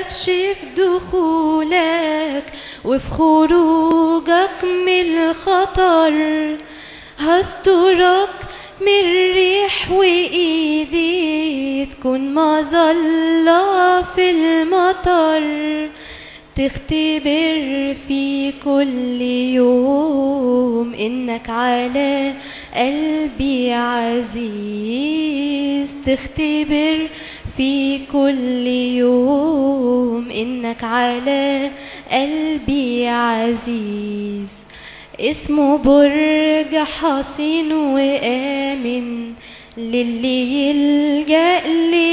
تخافش في دخولك وفي خروجك من الخطر هسترك من الريح وإيدي تكون مظلة في المطر تختبر في كل يوم إنك على قلبي عزيز تختبر في كل يوم إنك على قلبي عزيز اسمه برج حصين وآمن للي يلجأ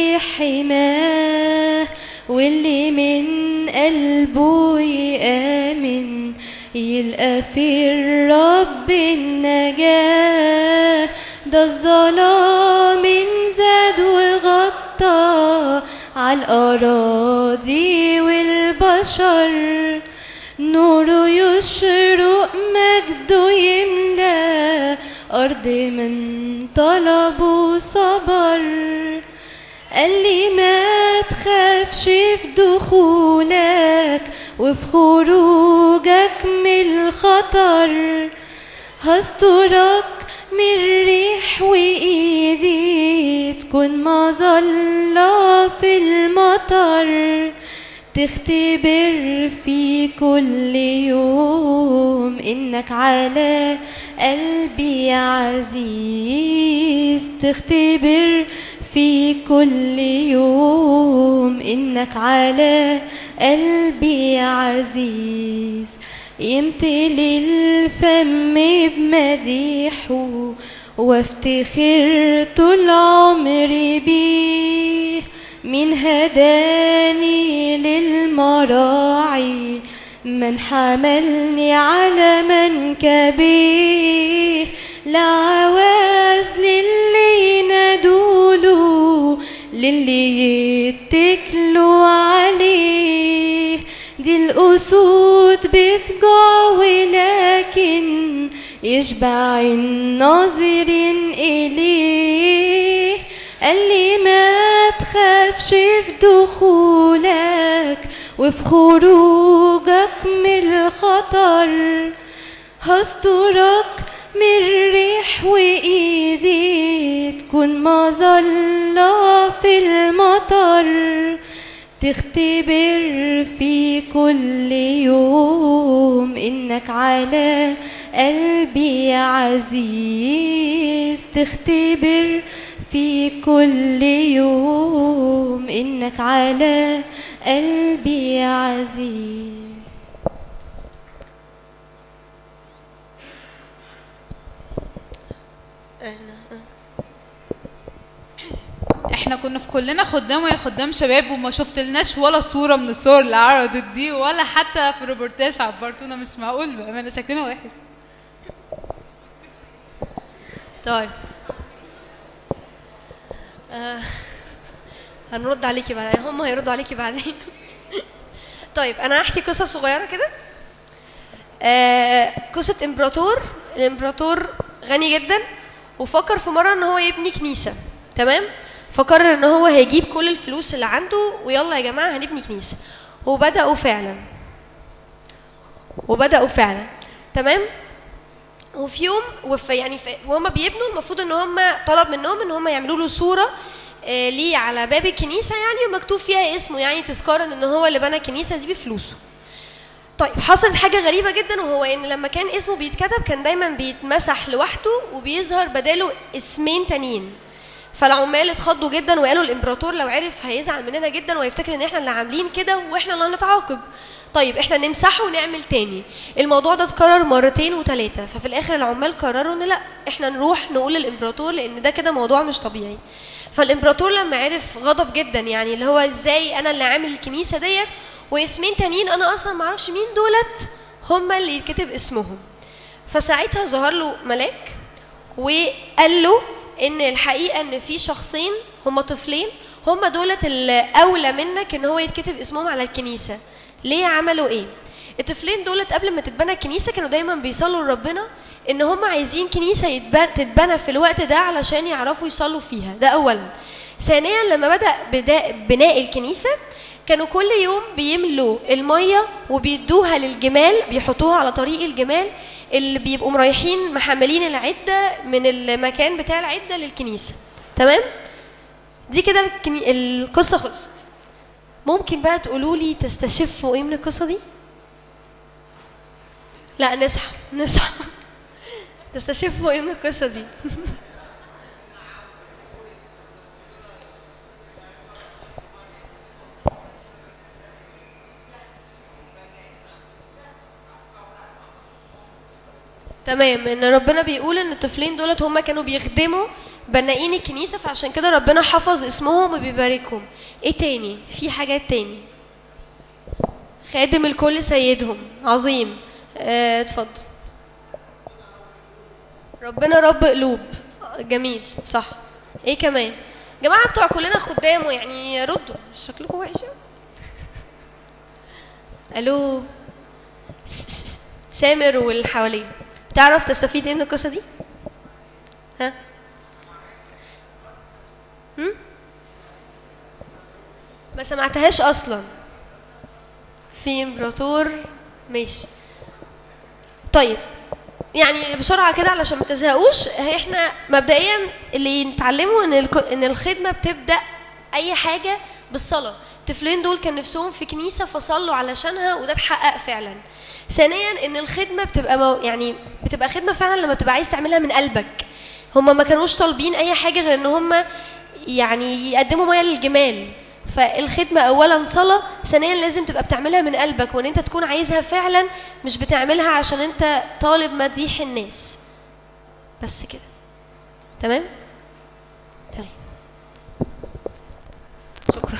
لحماه واللي من قلبه يآمن يلقى في الرب النجاة ده الظلام زاد وغطى على الأراضي والبشر نوره يشرق مجده يملى أرض من طلبه صبر قال لي ما تخافش في دخولك وفي خروجك من الخطر هسترك من الريح وإيدي تكون مظلة في المطر تختبر في كل يوم إنك على قلبي عزيز تختبر في كل يوم إنك على قلبي عزيز يمتلي الفم بمديحه وافتخر طول عمري بيه من هداني للمراعي من حملني على منكبيه لعواز للي ينادوله للي يتكلوا عليه دي الأسود بتجوع ولكن يشبع الناظرين إليه قال لي ما تخافش في دخولك وفي خروجك من الخطر هسترك من الريح وإيدي تكون مظلة في المطر تختبر في كل يوم إنك على قلبي عزيز تختبر في كل يوم إنك على قلبي عزيز احنا كنا في كلنا خدام ويا خدام شباب وما شفتلناش ولا صورة من الصور اللي عرضت دي ولا حتى في ريبورتاج عبرتونا مش معقول بأمانة شكلنا وحش طيب آه هنرد عليكي بعدين هم هيردوا عليكي بعدين طيب انا هحكي قصه صغيره كده آه قصه امبراطور الامبراطور غني جدا وفكر في مره ان هو يبني كنيسه تمام فقرر ان هو هيجيب كل الفلوس اللي عنده ويلا يا جماعه هنبني كنيسه وبداوا فعلا وبداوا فعلا تمام وفي يوم وفي يعني في وهم بيبنوا المفروض ان هم طلب منهم ان هم يعملوا له صوره آه، ليه على باب الكنيسه يعني ومكتوب فيها اسمه يعني تذكارا ان هو اللي بنى الكنيسه دي بفلوسه طيب حصلت حاجة غريبة جدا وهو ان لما كان اسمه بيتكتب كان دايما بيتمسح لوحده وبيظهر بداله اسمين تانيين فالعمال اتخضوا جدا وقالوا الامبراطور لو عرف هيزعل مننا جدا وهيفتكر ان احنا اللي عاملين كده واحنا اللي هنتعاقب طيب احنا نمسحه ونعمل تاني الموضوع ده اتكرر مرتين وثلاثة ففي الاخر العمال قرروا ان لا احنا نروح نقول للامبراطور لان ده كده موضوع مش طبيعي فالامبراطور لما عرف غضب جدا يعني اللي هو ازاي انا اللي عامل الكنيسه ديت واسمين تانيين انا اصلا ما اعرفش مين دولت هم اللي يتكتب اسمهم فساعتها ظهر له ملاك وقال له ان الحقيقه ان في شخصين هم طفلين هم دولت الاولى منك ان هو يتكتب اسمهم على الكنيسه ليه عملوا ايه الطفلين دولت قبل ما تتبنى الكنيسه كانوا دايما بيصلوا لربنا ان هم عايزين كنيسه يتبنى تتبنى في الوقت ده علشان يعرفوا يصلوا فيها ده اولا ثانيا لما بدا بدا بناء الكنيسه كانوا كل يوم بيملوا الميه وبيدوها للجمال بيحطوها على طريق الجمال اللي بيبقوا مريحين محملين العده من المكان بتاع العده للكنيسه تمام دي كده الكني... القصه خلصت ممكن بقى تقولوا لي تستشفوا ايه من القصه دي لا نصحى نصحى تستشفوا ايه من القصه دي تمام ان ربنا بيقول ان الطفلين دولت هم كانوا بيخدموا بنائين الكنيسه فعشان كده ربنا حفظ اسمهم وبيباركهم ايه تاني في حاجات تاني خادم الكل سيدهم عظيم آه، اتفضل ربنا رب قلوب جميل صح ايه كمان جماعه بتوع كلنا خدام يعني ردوا مش شكلكم وحش أوي. الو س- س- سامر واللي حواليه تعرف تستفيد ايه من القصه دي ها هم؟ ما سمعتهاش اصلا في امبراطور ماشي طيب يعني بسرعه كده علشان ما تزهقوش هي احنا مبدئيا اللي نتعلمه ان الك- ان الخدمه بتبدا اي حاجه بالصلاه الطفلين دول كان نفسهم في كنيسه فصلوا علشانها وده اتحقق فعلا ثانيا ان الخدمه بتبقى مو يعني بتبقى خدمه فعلا لما تبقى عايز تعملها من قلبك هما ما كانوش طالبين اي حاجه غير ان هما يعني يقدموا ميه للجمال فالخدمة أولا صلاة ثانيا لازم تبقى بتعملها من قلبك وإن أنت تكون عايزها فعلا مش بتعملها عشان أنت طالب مديح الناس بس كده تمام؟ تمام شكرا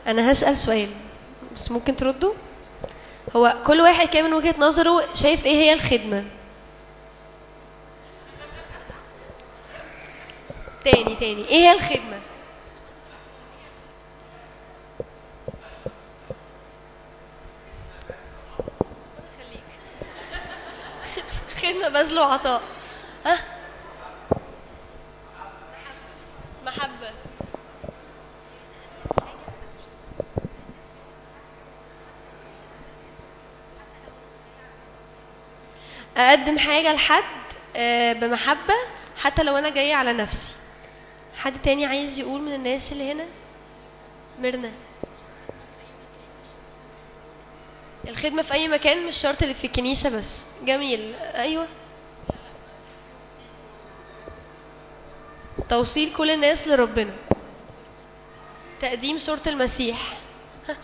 انا هسال سؤال بس ممكن تردوا هو كل واحد كان من وجهه نظره شايف ايه هي الخدمه تاني تاني ايه هي الخدمه خدمه بذل وعطاء ها محبه اقدم حاجه لحد آه، بمحبه حتى لو انا جايه على نفسي حد تاني عايز يقول من الناس اللي هنا ميرنا الخدمه في اي مكان مش شرط اللي في الكنيسه بس جميل ايوه توصيل كل الناس لربنا تقديم صورة المسيح ها.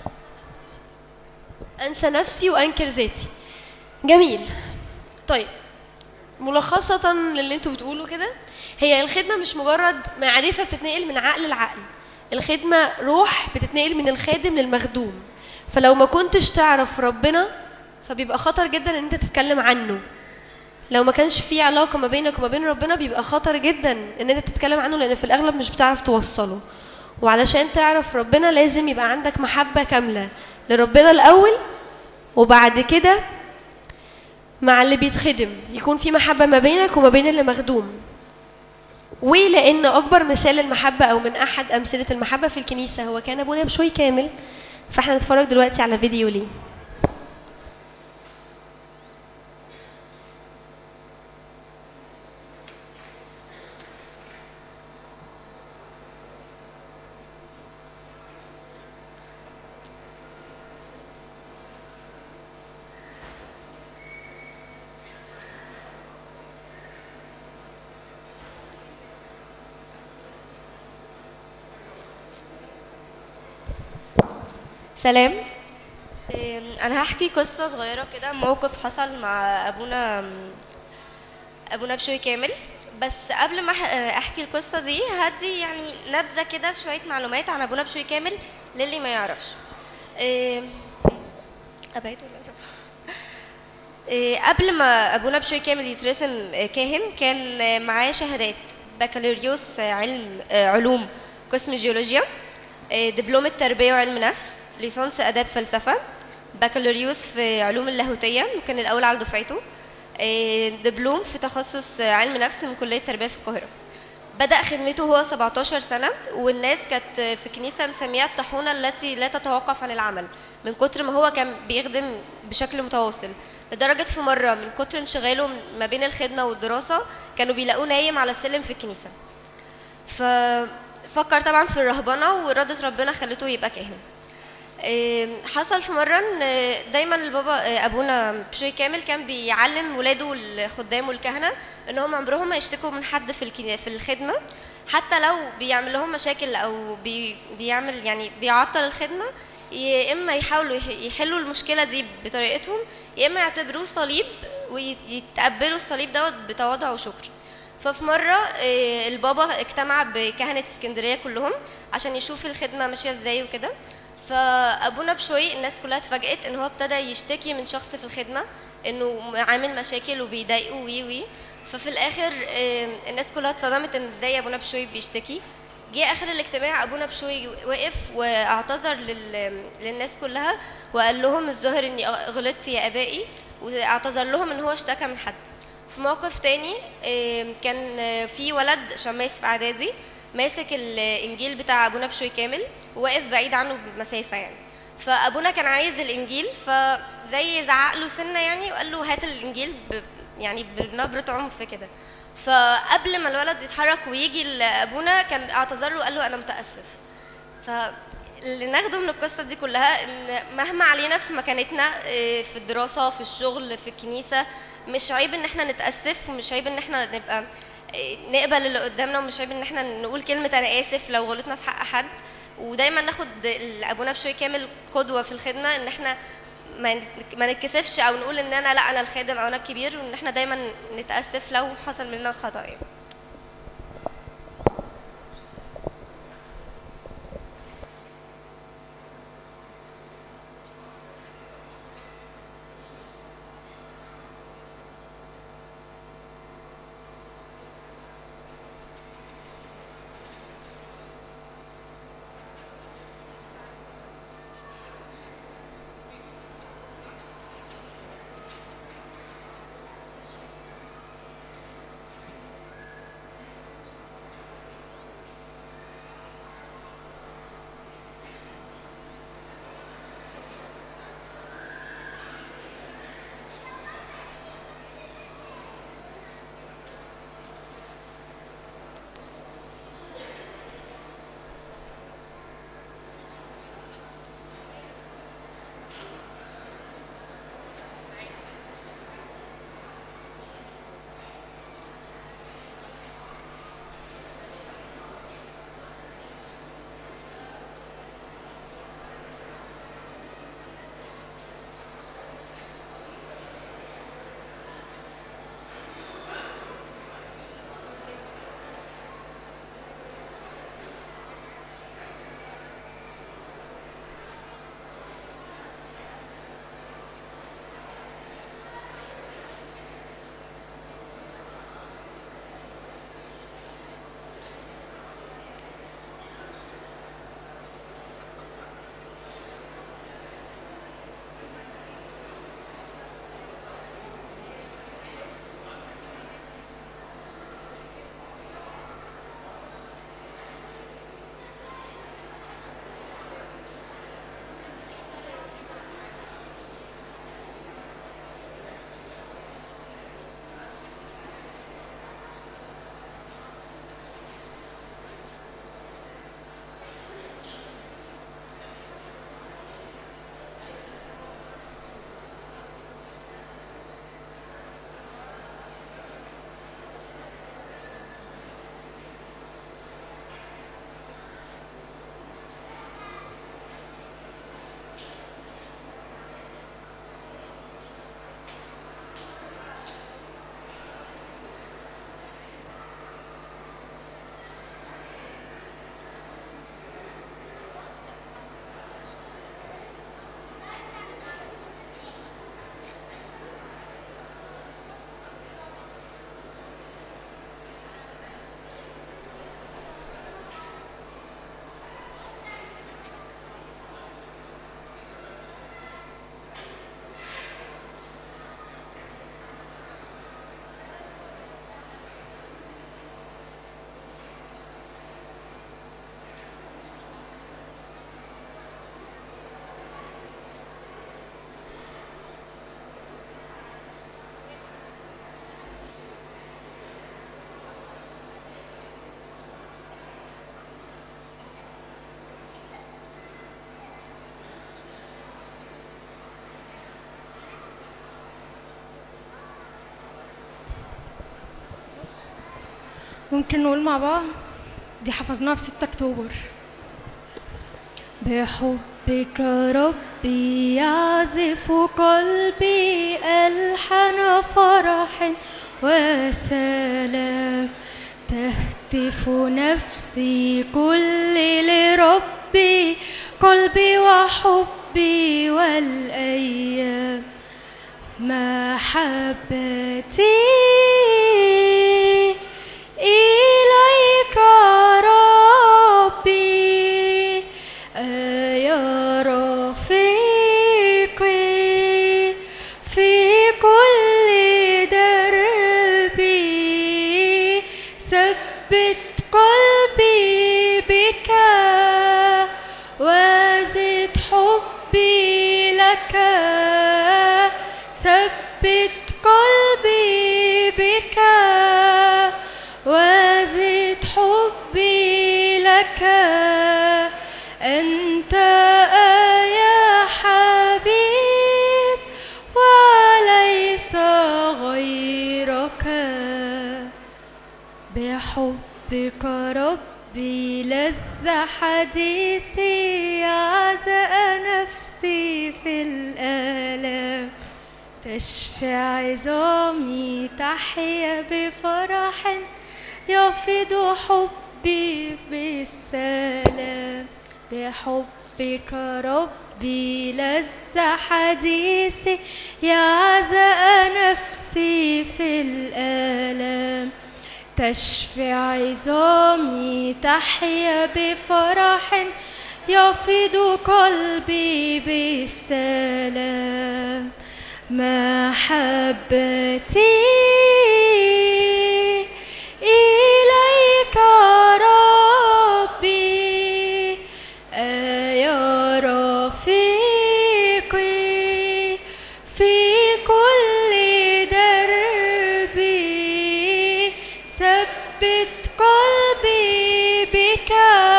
أنسى نفسي وأنكر ذاتي جميل طيب ملخصة للي انتوا بتقولوا كده هي الخدمة مش مجرد معرفة بتتنقل من عقل لعقل الخدمة روح بتتنقل من الخادم للمخدوم فلو ما كنتش تعرف ربنا فبيبقى خطر جدا ان انت تتكلم عنه لو ما كانش في علاقة ما بينك وما بين ربنا بيبقى خطر جدا ان انت تتكلم عنه لان في الاغلب مش بتعرف توصله وعلشان تعرف ربنا لازم يبقى عندك محبة كاملة لربنا الاول وبعد كده مع اللي بيتخدم يكون في محبة ما بينك وما بين اللي مخدوم ولأن أكبر مثال المحبة أو من أحد أمثلة المحبة في الكنيسة هو كان أبونا بشوي كامل فاحنا نتفرج دلوقتي على فيديو ليه سلام إم، انا هحكي قصه صغيره كده موقف حصل مع ابونا ابونا بشوي كامل بس قبل ما أح- احكي القصه دي هدي يعني نبذه كده شويه معلومات عن ابونا بشوي كامل للي ما يعرفش إم، ابعد ولا أقرب؟ إيه، قبل ما ابونا بشوي كامل يترسم آه، كاهن كان آه، معاه شهادات بكالوريوس آه، علم آه، علوم قسم جيولوجيا آه، دبلوم التربيه وعلم نفس ليسانس اداب فلسفه بكالوريوس في علوم اللاهوتيه وكان الاول على دفعته آه، دبلوم في تخصص آه، علم نفس من كليه التربيه في القاهره بدأ خدمته وهو 17 سنة والناس كانت في الكنيسة مسمياه الطاحونة التي لا تتوقف عن العمل من كتر ما هو كان بيخدم بشكل متواصل لدرجة في مرة من كتر انشغاله ما بين الخدمة والدراسة كانوا بيلاقوه نايم على السلم في الكنيسة ففكر طبعا في الرهبنة وإرادة ربنا خلته يبقى كاهن إيه، حصل في مرة إن دايما البابا إيه، أبونا بشوي كامل كان بيعلم ولاده الخدام والكهنة إن هم عمرهم ما يشتكوا من حد في الكني- في الخدمة حتى لو بيعمل لهم مشاكل أو بي بيعمل يعني بيعطل الخدمة يا إما يحاولوا يح- يحلوا المشكلة دي بطريقتهم يا إما يعتبروه صليب ويتقبلوا الصليب دوت بتواضع وشكر ففي مرة آه، البابا اجتمع بكهنة اسكندرية كلهم عشان يشوف الخدمة ماشية ازاي وكده فأبونا بشوي الناس كلها اتفاجئت ان هو ابتدى يشتكي من شخص في الخدمة انه عامل مشاكل وبيضايقه وي وي ففي الاخر آه، الناس كلها اتصدمت ان ازاي ابونا بشوي بيشتكي جه اخر الاجتماع ابونا بشوي وقف واعتذر لل... للناس كلها وقال لهم الظاهر اني غلطت يا ابائي واعتذر لهم ان هو اشتكى من حد في موقف تاني آم، كان آه، في ولد شماس في اعدادي ماسك الانجيل بتاع ابونا بشوي كامل وواقف بعيد عنه بمسافه يعني فابونا كان عايز الانجيل فزي زعق له سنه يعني وقال له هات الانجيل ب... يعني بنبره عنف كده فقبل ما الولد يتحرك ويجي لابونا كان اعتذر له وقال له انا متاسف فاللي ناخده من القصة دي كلها ان مهما علينا في مكانتنا آه، في الدراسة في الشغل في الكنيسة مش عيب ان احنا نتأسف ومش عيب ان احنا نبقى آه، نقبل اللي قدامنا ومش عيب ان احنا نقول كلمة انا اسف لو غلطنا في حق حد ودايما ناخد ال- ابونا بشوي كامل قدوة في الخدمة ان احنا ما نت- ما نتكسفش او نقول ان انا لا انا الخادم او انا الكبير وان احنا دايما نتأسف لو حصل مننا خطأ يعني. ممكن نقول مع بعض دي حفظناها في 6 اكتوبر بحبك ربي يعزف قلبي ألحن فرح وسلام تهتف نفسي كل لربي قلبي وحبي والأيام محبتي إليك ربي يا رفيقي في كل دربي ثبت قلبي بك وزد حبي لك ثبت قلبي بك وزد حبي لك أنت يا حبيب وليس غيرك بحبك ربي لذ حديثي عزأ نفسي في الآلام تشفي عظامي تحيا بفرح يفيض حبي بالسلام بحبك ربي لذ حديثي يعزأ نفسي في الآلام تشفي عظامي تحيا بفرح يفيض قلبي بالسلام محبتي إليك ربي يا رفيقي في كل دربي ثبت قلبي بك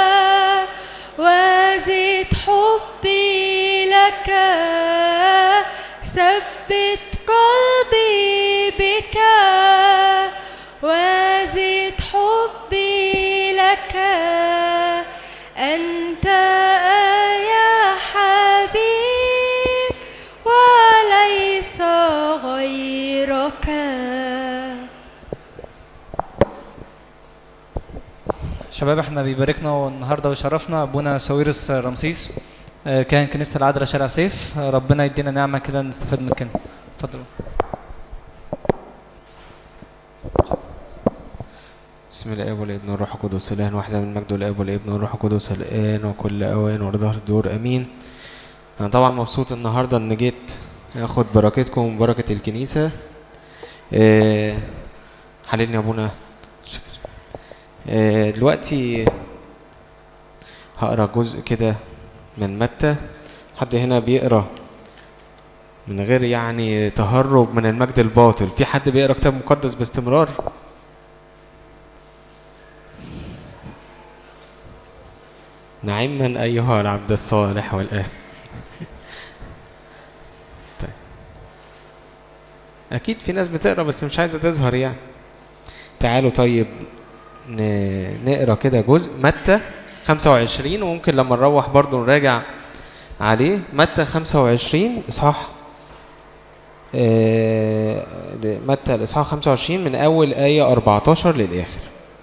وزد حبي لك ثبت قلبي بك وزد حبي لك أنت يا حبيب وليس غيرك شباب احنا بيباركنا النهارده ويشرفنا ابونا ساويرس رمسيس آه، كان كنيسه العذراء شارع سيف آه، ربنا يدينا نعمه كده نستفاد من الكلمه اتفضلوا بسم الله والابن والروح القدس اله واحده من المجد والاب والابن والروح القدس الان وكل اوان ورضاه الدور امين انا طبعا مبسوط النهارده ان جيت اخد بركتكم وبركه الكنيسه آه، حللني يا ابونا شكرا آه، دلوقتي هقرا جزء كده من متى حد هنا بيقرا من غير يعني تهرب من المجد الباطل في حد بيقرا كتاب مقدس باستمرار نعما أيها العبد الصالح والآن طيب أكيد في ناس بتقرا بس مش عايزة تظهر يعني تعالوا طيب ن- نقرا كده جزء متى 25 وممكن لما نروح برضو نراجع عليه متى 25 إصحاح آه، متى الإصحاح 25 من أول آية 14 للآخر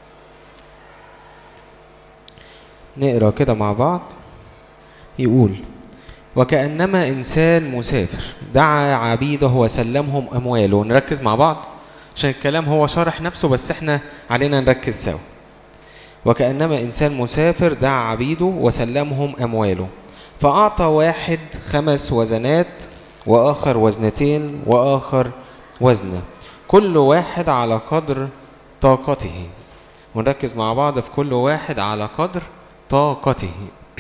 نقرا كده مع بعض يقول وكأنما إنسان مسافر دعا عبيده وسلمهم أمواله نركز مع بعض عشان الكلام هو شارح نفسه بس احنا علينا نركز سوا وكأنما إنسان مسافر دعا عبيده وسلمهم أمواله فأعطى واحد خمس وزنات وآخر وزنتين وآخر وزنة كل واحد على قدر طاقته ونركز مع بعض في كل واحد على قدر طاقته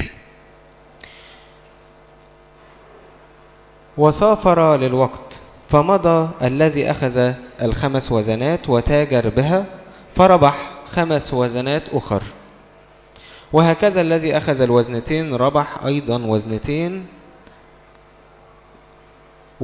وسافر للوقت فمضى الذي أخذ الخمس وزنات وتاجر بها فربح خمس وزنات أخر وهكذا الذي أخذ الوزنتين ربح أيضا وزنتين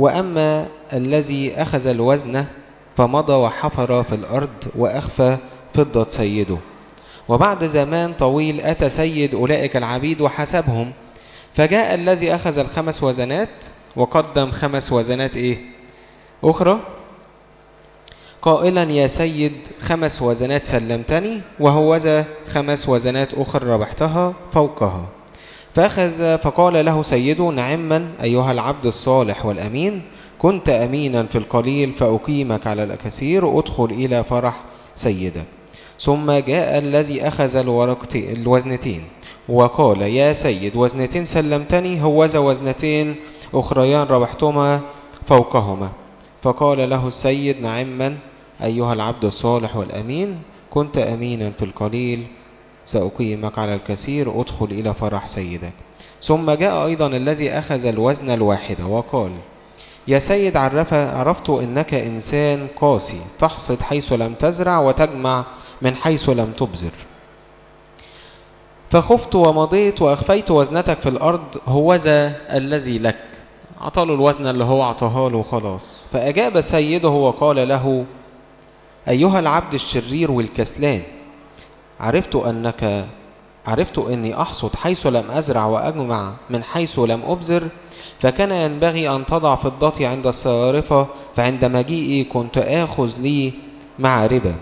وأما الذي أخذ الوزن فمضى وحفر في الأرض وأخفى فضة سيده وبعد زمان طويل أتى سيد أولئك العبيد وحسبهم فجاء الذي أخذ الخمس وزنات وقدم خمس وزنات إيه أخرى قائلا يا سيد خمس وزنات سلمتني وهوذا خمس وزنات أخرى ربحتها فوقها فأخذ فقال له سيده نعما أيها العبد الصالح والأمين كنت أمينا في القليل فأقيمك على الكثير ادخل إلى فرح سيدك ثم جاء الذي أخذ الورقتين الوزنتين وقال يا سيد وزنتين سلمتني هوذا وزنتين أخريان ربحتهما فوقهما فقال له السيد نعما أيها العبد الصالح والأمين كنت أمينا في القليل سأقيمك على الكثير ادخل إلى فرح سيدك ثم جاء أيضا الذي أخذ الوزن الواحد وقال يا سيد عرف عرفت إنك إنسان قاسي تحصد حيث لم تزرع وتجمع من حيث لم تبذر فخفت ومضيت وأخفيت وزنتك في الأرض هوذا الذي لك عطاله الوزن اللي هو عطاها له خلاص فأجاب سيده وقال له أيها العبد الشرير والكسلان عرفت أنك عرفت أني أحصد حيث لم أزرع وأجمع من حيث لم أبذر فكان ينبغي أن تضع فضتي عند الصارفة فعند مجيئي كنت آخذ لي مع ربا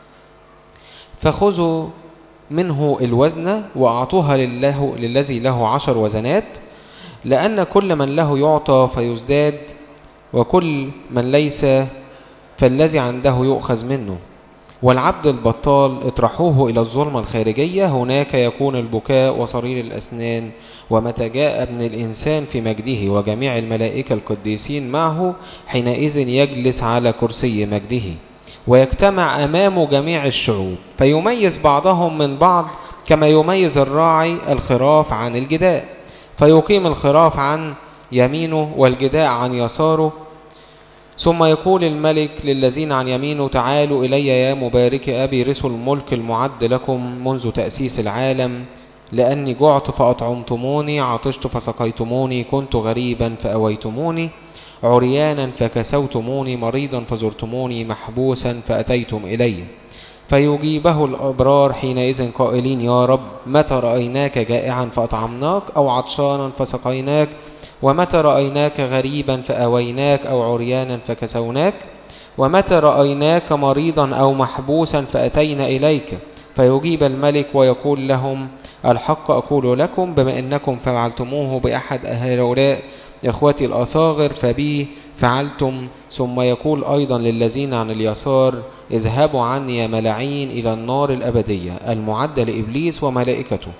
فخذوا منه الوزن وأعطوها لله للذي له عشر وزنات لأن كل من له يعطى فيزداد وكل من ليس فالذي عنده يؤخذ منه والعبد البطال اطرحوه إلى الظلمة الخارجية هناك يكون البكاء وصرير الأسنان ومتى جاء ابن الإنسان في مجده وجميع الملائكة القديسين معه حينئذ يجلس على كرسي مجده ويجتمع أمامه جميع الشعوب فيميز بعضهم من بعض كما يميز الراعي الخراف عن الجداء فيقيم الخراف عن يمينه والجداء عن يساره ثم يقول الملك للذين عن يمينه تعالوا إلي يا مبارك أبي رثوا الملك المعد لكم منذ تأسيس العالم لأني جعت فأطعمتموني عطشت فسقيتموني كنت غريبا فأويتموني عريانا فكسوتموني مريضا فزرتموني محبوسا فأتيتم إلي فيجيبه الأبرار حينئذ قائلين يا رب متى رأيناك جائعا فأطعمناك أو عطشانا فسقيناك ومتى رأيناك غريبا فأويناك أو عريانا فكسوناك ومتى رأيناك مريضا أو محبوسا فأتينا إليك فيجيب الملك ويقول لهم الحق أقول لكم بما أنكم فعلتموه بأحد هؤلاء إخوتي الأصاغر فبي فعلتم ثم يقول أيضا للذين عن اليسار اذهبوا عني يا ملاعين إلى النار الأبدية المعدة لإبليس وملائكته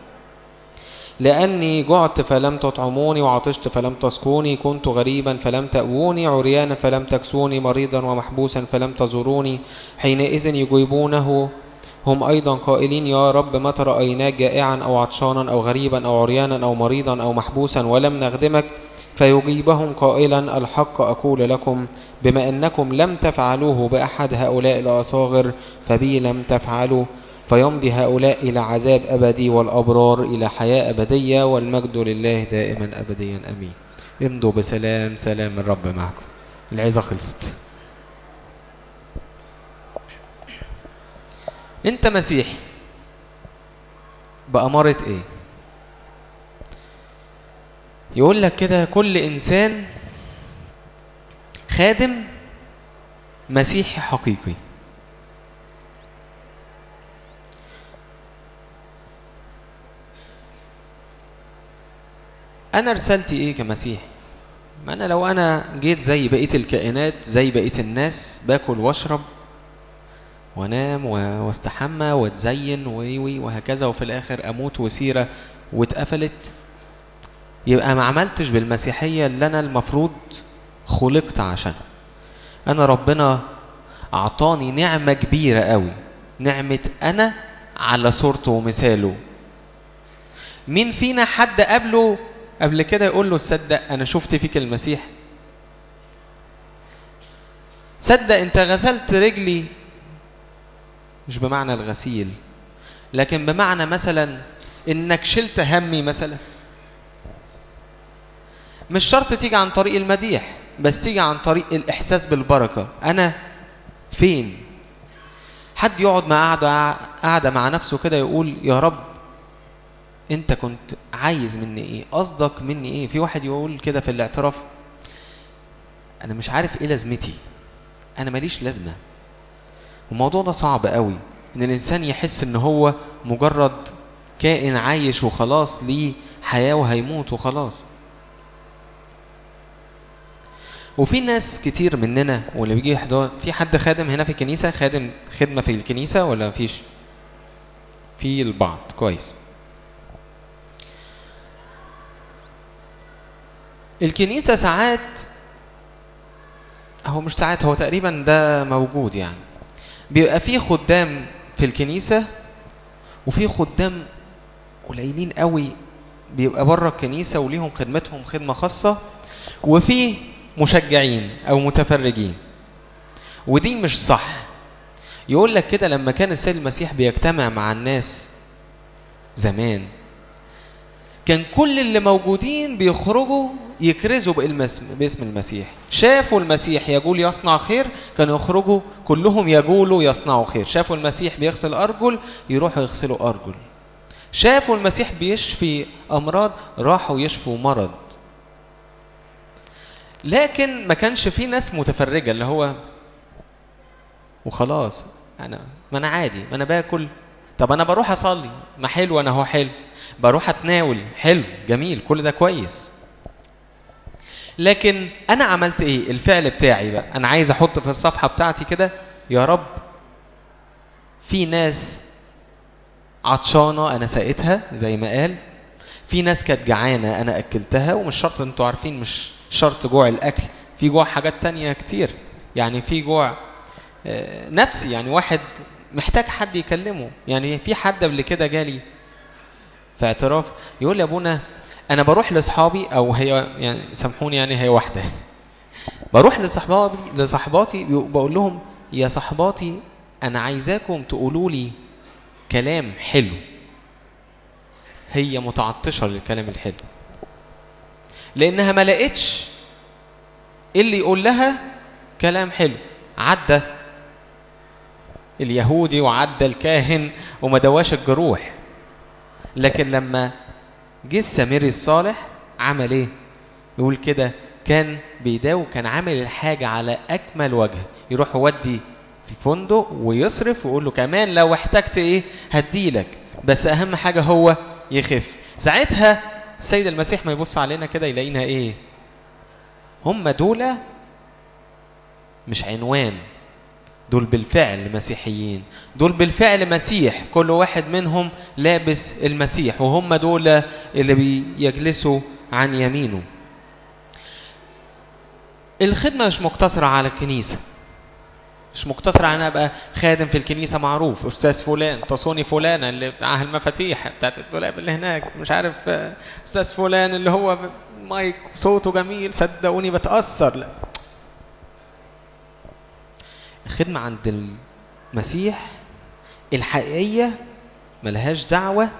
لأني جعت فلم تطعموني وعطشت فلم تسقوني كنت غريبا فلم تأووني عريانا فلم تكسوني مريضا ومحبوسا فلم تزوروني حينئذ يجيبونه هم أيضا قائلين يا رب متى رأيناك جائعا أو عطشانا أو غريبا أو عريانا أو مريضا أو محبوسا ولم نخدمك فيجيبهم قائلا الحق أقول لكم بما أنكم لم تفعلوه بأحد هؤلاء الأصاغر فبي لم تفعلوا فيمضي هؤلاء إلى عذاب أبدي والأبرار إلى حياة أبدية والمجد لله دائما أبديا أمين امضوا بسلام سلام الرب معكم العظة خلصت انت مسيحي بأمارة ايه يقول لك كده كل انسان خادم مسيحي حقيقي انا رسالتي ايه كمسيحي ما انا لو انا جيت زي بقيه الكائنات زي بقيه الناس باكل واشرب وانام و- واستحمى واتزين وي وي وهكذا وفي الاخر اموت وسيره واتقفلت يبقى ما عملتش بالمسيحيه اللي انا المفروض خلقت عشانها انا ربنا اعطاني نعمه كبيره قوي نعمه انا على صورته ومثاله مين فينا حد قبله قبل كده يقول له صدق انا شفت فيك المسيح صدق انت غسلت رجلي مش بمعنى الغسيل لكن بمعنى مثلا انك شلت همي مثلا مش شرط تيجي عن طريق المديح بس تيجي عن طريق الاحساس بالبركه انا فين حد يقعد مع قاعده قاعده مع نفسه كده يقول يا رب انت كنت عايز مني ايه قصدك مني ايه في واحد يقول كده في الاعتراف انا مش عارف ايه لازمتي انا ماليش لازمه الموضوع ده صعب قوي ان الانسان يحس ان هو مجرد كائن عايش وخلاص ليه حياه وهيموت وخلاص وفي ناس كتير مننا واللي بيجي يحضر في حد خادم هنا في الكنيسه خادم خدمه في الكنيسه ولا مفيش في البعض كويس الكنيسه ساعات هو مش ساعات هو تقريبا ده موجود يعني بيبقى في خدام في الكنيسه وفي خدام قليلين قوي بيبقى بره الكنيسه وليهم خدمتهم خدمه خاصه وفي مشجعين او متفرجين ودي مش صح يقول لك كده لما كان السيد المسيح بيجتمع مع الناس زمان كان كل اللي موجودين بيخرجوا يكرزوا بالمس- باسم المسيح شافوا المسيح يقول يصنع خير كانوا يخرجوا كلهم يقولوا يصنعوا خير شافوا المسيح بيغسل أرجل يروحوا يغسلوا أرجل شافوا المسيح بيشفي أمراض راحوا يشفوا مرض لكن ما كانش في ناس متفرجة اللي هو وخلاص انا ما انا عادي ما انا باكل طب انا بروح اصلي ما حلو انا هو حلو بروح اتناول حلو جميل كل ده كويس لكن انا عملت ايه الفعل بتاعي بقى انا عايز احط في الصفحه بتاعتي كده يا رب في ناس عطشانه انا سقيتها زي ما قال في ناس كانت جعانه انا اكلتها ومش شرط انتوا عارفين مش شرط جوع الاكل في جوع حاجات تانية كتير يعني في جوع آه، نفسي يعني واحد محتاج حد يكلمه يعني في حد قبل كده جالي في اعتراف يقول لي يا ابونا انا بروح لاصحابي او هي يعني سامحوني يعني هي واحده بروح لصحباتي لصحباتي بقول لهم يا صحباتي انا عايزاكم تقولوا لي كلام حلو هي متعطشه للكلام الحلو لانها ما لقتش اللي يقول لها كلام حلو عدى اليهودي وعدى الكاهن وما دواش الجروح لكن لما جه السامري الصالح عمل ايه يقول كده كان بيداوي كان عامل الحاجة على أكمل وجه يروح يودي في الفندق ويصرف ويقول له كمان لو احتجت ايه هديلك بس أهم حاجة هو يخف ساعتها السيد المسيح ما يبص علينا كده يلاقينا ايه هم دول مش عنوان دول بالفعل مسيحيين دول بالفعل مسيح كل واحد منهم لابس المسيح وهم دول اللي بيجلسوا عن يمينه الخدمة مش مقتصرة على الكنيسة مش مقتصرة على أنا أبقى خادم في الكنيسة معروف أستاذ فلان تصوني فلانة اللي معاها المفاتيح بتاعت الدولاب اللي هناك مش عارف آه، أستاذ فلان اللي هو مايك صوته جميل صدقوني بتأثر لا الخدمة عند المسيح الحقيقية ملهاش دعوة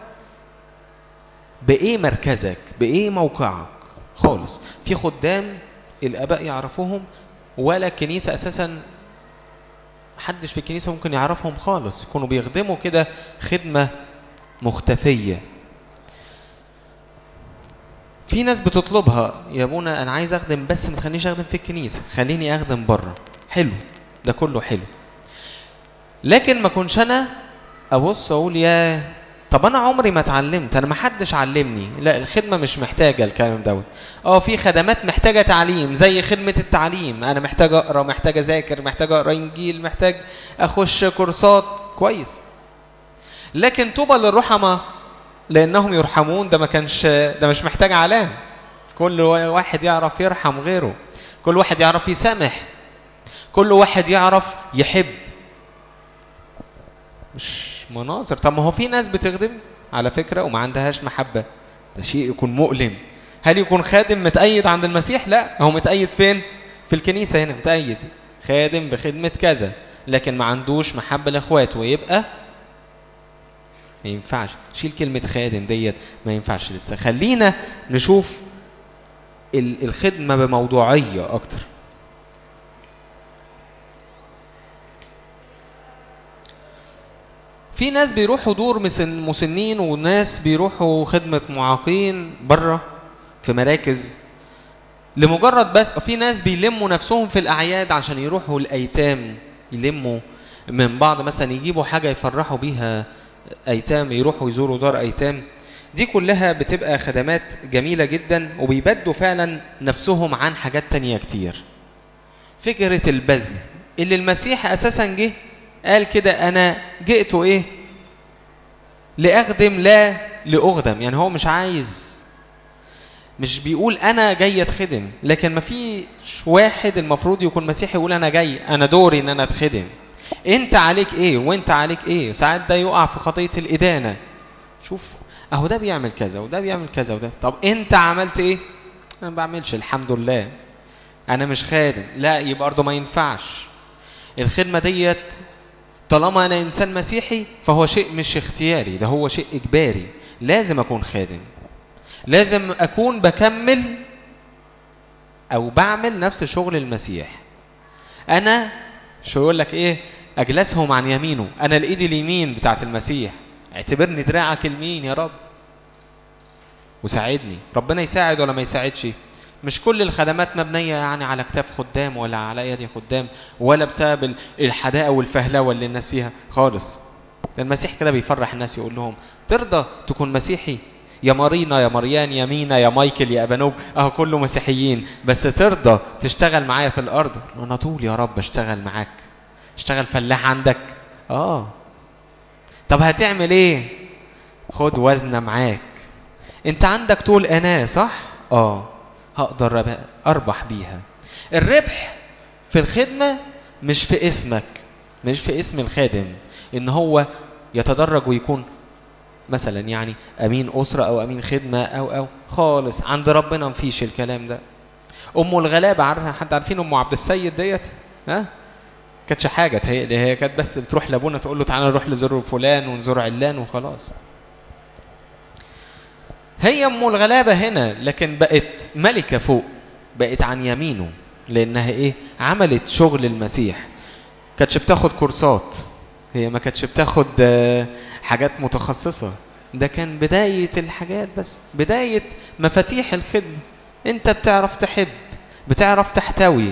بإيه مركزك بإيه موقعك خالص في خدام الآباء يعرفوهم ولا الكنيسة أساسا محدش في الكنيسة ممكن يعرفهم خالص يكونوا بيخدموا كده خدمة مختفية في ناس بتطلبها يا ابونا انا عايز اخدم بس ما تخلينيش اخدم في الكنيسه خليني اخدم بره حلو ده كله حلو لكن ما كنش انا ابص اقول يا طب انا عمري ما اتعلمت انا ما حدش علمني لا الخدمه مش محتاجه الكلام دوت اه في خدمات محتاجه تعليم زي خدمه التعليم انا محتاج اقرا محتاج اذاكر محتاج اقرا انجيل محتاج اخش كورسات كويس لكن طوبى للرحمه لانهم يرحمون ده ما كانش ده مش محتاج علام كل واحد يعرف يرحم غيره كل واحد يعرف يسامح كل واحد يعرف يحب مش مناظر طب ما هو في ناس بتخدم على فكرة وما عندهاش محبة ده شيء يكون مؤلم هل يكون خادم متأيد عند المسيح لا هو متأيد فين في الكنيسة هنا متأيد خادم بخدمة كذا لكن ما عندوش محبة لاخواته ويبقى ما ينفعش شيل كلمة خادم ديت ما ينفعش لسه خلينا نشوف ال- الخدمة بموضوعية أكتر في ناس بيروحوا دور مسن مسنين وناس بيروحوا خدمة معاقين بره في مراكز لمجرد بس في ناس بيلموا نفسهم في الأعياد عشان يروحوا الأيتام يلموا من بعض مثلا يجيبوا حاجة يفرحوا بيها أيتام يروحوا يزوروا دار أيتام دي كلها بتبقى خدمات جميلة جدا وبيبدوا فعلا نفسهم عن حاجات تانية كتير فكرة البذل اللي المسيح أساسا جه قال كده أنا جئت إيه لأخدم لا لأخدم يعني هو مش عايز مش بيقول أنا جاي أتخدم لكن ما فيش واحد المفروض يكون مسيحي يقول أنا جاي أنا دوري إن أنا أتخدم أنت عليك إيه وأنت عليك إيه ساعات ده يقع في خطية الإدانة شوف أهو ده بيعمل كذا وده بيعمل كذا وده طب أنت عملت إيه أنا ما بعملش الحمد لله أنا مش خادم لا يبقى برضه ما ينفعش الخدمة ديت طالما أنا إنسان مسيحي فهو شيء مش اختياري ده هو شيء إجباري لازم أكون خادم لازم أكون بكمل أو بعمل نفس شغل المسيح أنا شو يقول لك إيه أجلسهم عن يمينه أنا الإيد اليمين بتاعت المسيح اعتبرني دراعك اليمين يا رب وساعدني ربنا يساعد ولا ما يساعدش مش كل الخدمات مبنيه يعني على كتاف خدام ولا على يد خدام ولا بسبب ال- الحداقه والفهلوه اللي الناس فيها خالص ده المسيح كده بيفرح الناس يقول لهم ترضى تكون مسيحي يا مارينا يا مريان يا مينا يا مايكل يا ابانوب اهو كله مسيحيين بس ترضى تشتغل معايا في الارض انا طول يا رب اشتغل معاك اشتغل فلاح عندك اه طب هتعمل ايه خد وزنه معاك انت عندك طول اناه صح اه هقدر أبقى- اربح بيها الربح في الخدمه مش في اسمك مش في اسم الخادم ان هو يتدرج ويكون مثلا يعني امين اسره او امين خدمه او او خالص عند ربنا مفيش الكلام ده ام الغلابه عارفه حد عارفين ام عبد السيد ديت ها كانتش حاجه تهيألي هي كانت بس بتروح لابونا تقول له تعالى نروح لزور فلان ونزور علان وخلاص هي ام الغلابه هنا لكن بقت ملكه فوق بقت عن يمينه لانها ايه عملت شغل المسيح كانتش بتاخد كورسات هي ما كانتش بتاخد آه، حاجات متخصصه ده كان بدايه الحاجات بس بدايه مفاتيح الخدمه انت بتعرف تحب بتعرف تحتوي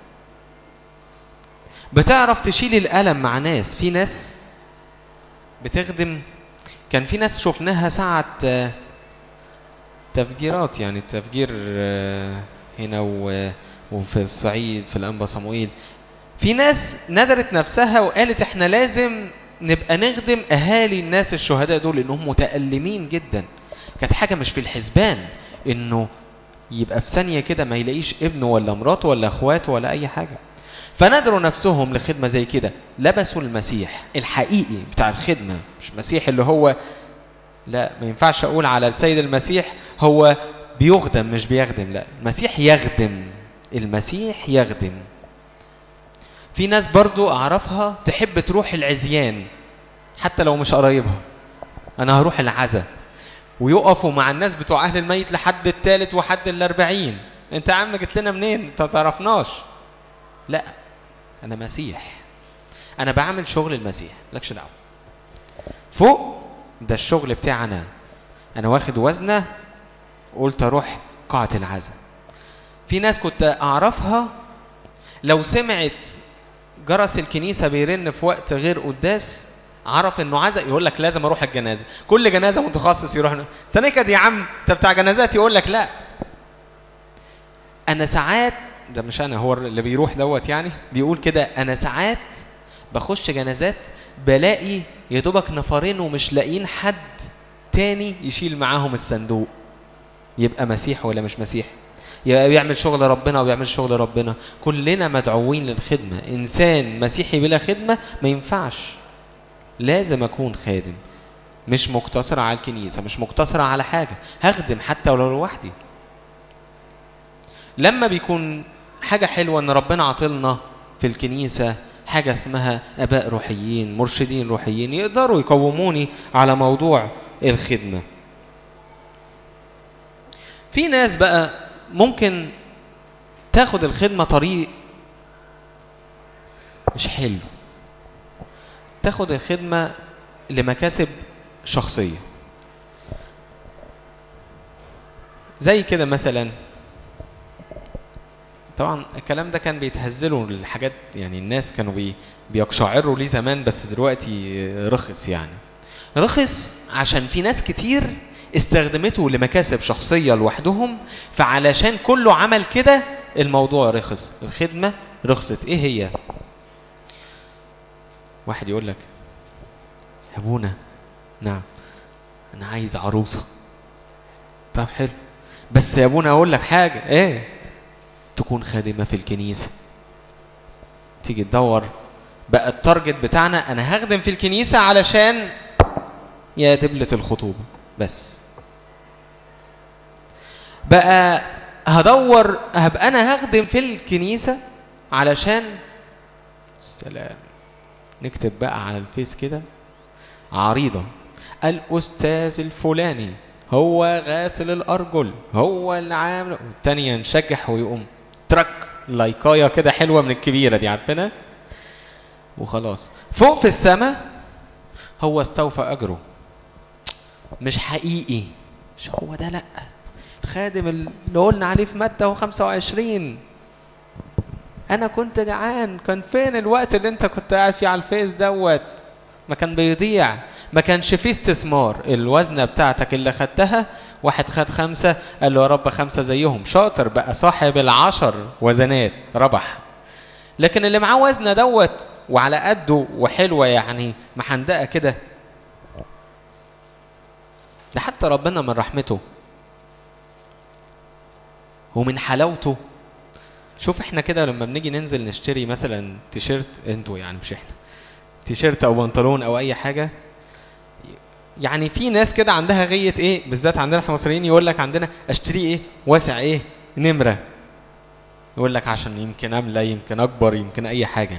بتعرف تشيل الألم مع ناس في ناس بتخدم كان في ناس شفناها ساعة آه، تفجيرات يعني التفجير آه، هنا و- وفي الصعيد في الأنبا صموئيل في ناس ندرت نفسها وقالت احنا لازم نبقى نخدم أهالي الناس الشهداء دول لأنهم متألمين جدا كانت حاجة مش في الحسبان إنه يبقى في ثانية كده ما يلاقيش ابنه ولا مراته ولا اخواته ولا أي حاجة فندروا نفسهم لخدمة زي كده لبسوا المسيح الحقيقي بتاع الخدمة مش مسيح اللي هو لا ما ينفعش أقول على السيد المسيح هو بيخدم مش بيخدم لا المسيح يخدم المسيح يخدم في ناس برضو أعرفها تحب تروح العزيان حتى لو مش قرايبها أنا هروح العزا ويقفوا مع الناس بتوع أهل الميت لحد الثالث وحد الأربعين أنت يا عم جيت لنا منين؟ أنت ما تعرفناش لا انا مسيح انا بعمل شغل المسيح مالكش دعوه فوق ده الشغل بتاعنا انا واخد وزنه قلت اروح قاعه العزاء في ناس كنت اعرفها لو سمعت جرس الكنيسه بيرن في وقت غير قداس عرف انه عزاء يقول لك لازم اروح الجنازه كل جنازه متخصص يروح انت نكد يا عم انت بتاع جنازات يقول لك لا انا ساعات ده مش انا هو اللي بيروح دوت يعني بيقول كده انا ساعات بخش جنازات بلاقي يا دوبك نفرين ومش لاقيين حد تاني يشيل معاهم الصندوق يبقى مسيح ولا مش مسيح يبقى بيعمل شغل ربنا وبيعمل شغل ربنا كلنا مدعوين للخدمة إنسان مسيحي بلا خدمة ما ينفعش لازم أكون خادم مش مقتصرة على الكنيسة مش مقتصرة على حاجة هخدم حتى ولو لوحدي لما بيكون حاجة حلوة ان ربنا عطلنا في الكنيسة حاجة اسمها اباء روحيين مرشدين روحيين يقدروا يقوموني على موضوع الخدمة في ناس بقى ممكن تاخد الخدمة طريق مش حلو تاخد الخدمة لمكاسب شخصيه زي كده مثلا طبعا الكلام ده كان بيتهزلوا الحاجات يعني الناس كانوا بي بيقشعروا ليه زمان بس دلوقتي رخص يعني رخص عشان في ناس كتير استخدمته لمكاسب شخصية لوحدهم فعلشان كله عمل كده الموضوع رخص الخدمة رخصت ايه هي واحد يقول لك يا ابونا نعم انا عايز عروسة طب حلو بس يا ابونا اقول لك حاجة ايه تكون خادمة في الكنيسة تيجي تدور بقى التارجت بتاعنا انا هخدم في الكنيسة علشان يا دبلة الخطوبة بس بقى هدور هبقى انا هخدم في الكنيسة علشان سلام نكتب بقى على الفيس كده عريضة الأستاذ الفلاني هو غاسل الأرجل هو اللي عامل والتاني ينشجح ويقوم ترك لايكايه كده حلوة من الكبيرة دي عارفينها وخلاص فوق في السماء هو استوفى أجره مش حقيقي مش هو ده لأ الخادم اللي قلنا عليه في متى هو 25 انا كنت جعان كان فين الوقت اللي انت كنت قاعد فيه على الفيس دوت ما كان بيضيع ما كانش فيه استثمار الوزنة بتاعتك اللي خدتها واحد خد خمسة قال له يا رب خمسة زيهم شاطر بقى صاحب العشر وزنات ربح لكن اللي معاه وزنة دوت وعلى قده وحلوة يعني محندقة كده ده حتى ربنا من رحمته ومن حلاوته شوف احنا كده لما بنيجي ننزل نشتري مثلا تيشيرت انتوا يعني مش احنا تيشيرت او بنطلون او اي حاجه يعني في ناس كده عندها غيه ايه بالذات عندنا احنا مصريين يقول لك عندنا اشتري ايه واسع ايه نمره يقول لك عشان يمكن املى يمكن اكبر يمكن اي حاجه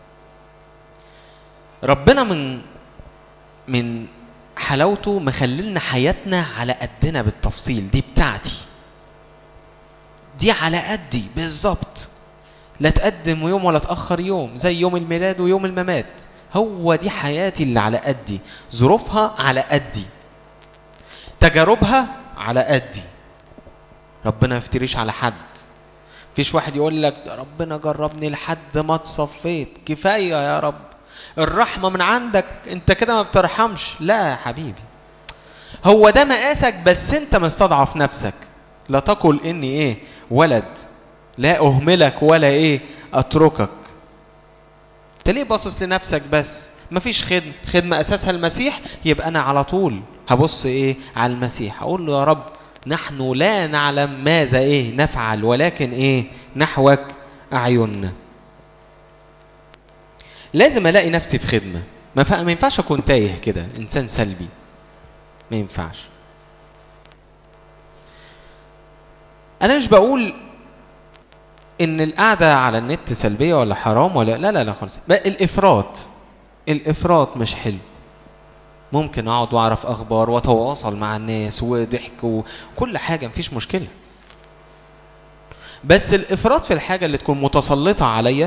ربنا من من حلاوته مخللنا حياتنا على قدنا بالتفصيل دي بتاعتي دي على قدي بالظبط لا تقدم يوم ولا تأخر يوم زي يوم الميلاد ويوم الممات هو دي حياتي اللي على قدي ظروفها على قدي تجاربها على قدي ربنا ما يفتريش على حد فيش واحد يقول لك ده ربنا جربني لحد ما اتصفيت كفايه يا رب الرحمه من عندك انت كده ما بترحمش لا يا حبيبي هو ده مقاسك بس انت مستضعف نفسك لا تقل اني ايه ولد لا اهملك ولا ايه اتركك انت ليه باصص لنفسك بس مفيش خدمة خدمة أساسها المسيح يبقى أنا على طول هبص إيه على المسيح أقول له يا رب نحن لا نعلم ماذا إيه نفعل ولكن إيه نحوك أعيننا لازم ألاقي نفسي في خدمة ما, ف... ما ينفعش أكون تايه كده إنسان سلبي ما ينفعش انا مش بقول ان القعده على النت سلبيه ولا حرام ولا لا لا لا خالص بقى الافراط الافراط مش حلو ممكن اقعد واعرف اخبار واتواصل مع الناس وضحك وكل حاجه مفيش مشكله بس الافراط في الحاجه اللي تكون متسلطه عليا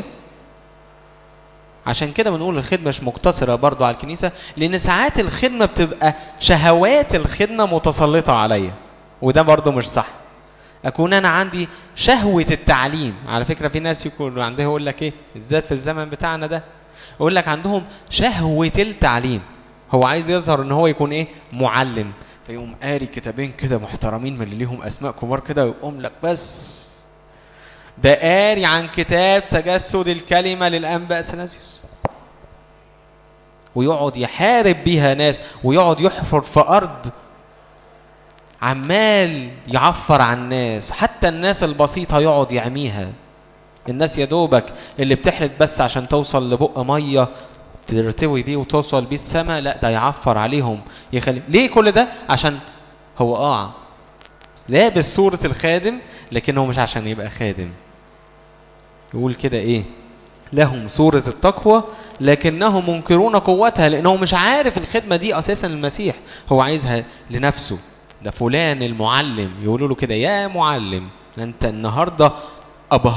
عشان كده بنقول الخدمه مش مقتصره برضو على الكنيسه لان ساعات الخدمه بتبقى شهوات الخدمه متسلطه عليا وده برضو مش صح اكون انا عندي شهوه التعليم على فكره في ناس يكون عندها يقول لك ايه بالذات في الزمن بتاعنا ده يقول لك عندهم شهوه التعليم هو عايز يظهر ان هو يكون ايه معلم فيقوم قاري كتابين كده محترمين من اللي ليهم اسماء كبار كده ويقوم لك بس ده قاري عن كتاب تجسد الكلمه للانباء سنازيوس ويقعد يحارب بيها ناس ويقعد يحفر في ارض عمال يعفر عن الناس حتى الناس البسيطة يقعد يعميها الناس يا دوبك اللي بتحرد بس عشان توصل لبق مية ترتوي بيه وتوصل بيه السماء لا ده يعفر عليهم يخلي ليه كل ده عشان هو اه لابس صورة الخادم لكنه مش عشان يبقى خادم يقول كده ايه لهم صورة التقوى لكنهم منكرون قوتها لانه مش عارف الخدمة دي اساسا المسيح هو عايزها لنفسه ده فلان المعلم يقولوا له كده يا معلم انت النهارده